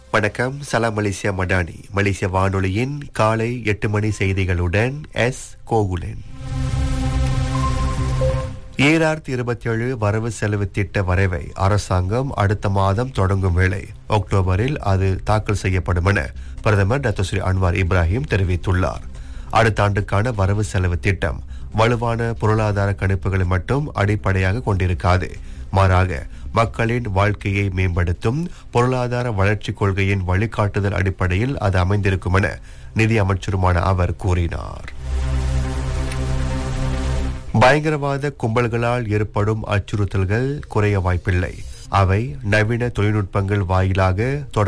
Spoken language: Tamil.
வணக்கம் சலாம் மலேசியா மடானி மலேசிய வானொலியின் காலை எட்டு மணி செய்திகளுடன் எஸ் கோகுலன் ஈராயிரத்தி இருபத்தி ஏழு வரவு செலவு திட்ட வரைவை அரசாங்கம் அடுத்த மாதம் தொடங்கும் வேளை அக்டோபரில் அது தாக்கல் செய்யப்படும் என பிரதமர் டாக்டர் ஸ்ரீ அன்வார் இப்ராஹிம் தெரிவித்துள்ளார் அடுத்த ஆண்டுக்கான வரவு செலவு திட்டம் வலுவான பொருளாதார கணிப்புகளை மட்டும் அடிப்படையாக கொண்டிருக்காது மாறாக மக்களின் வாழ்க்கையை மேம்படுத்தும் பொருளாதார வளர்ச்சி கொள்கையின் வழிகாட்டுதல் அடிப்படையில் அது அமைந்திருக்கும் என நிதி அமைச்சருமான அவர் கூறினார் பயங்கரவாத கும்பல்களால் ஏற்படும் அச்சுறுத்தல்கள் குறைய வாய்ப்பில்லை அவை நவீன தொழில்நுட்பங்கள் வாயிலாக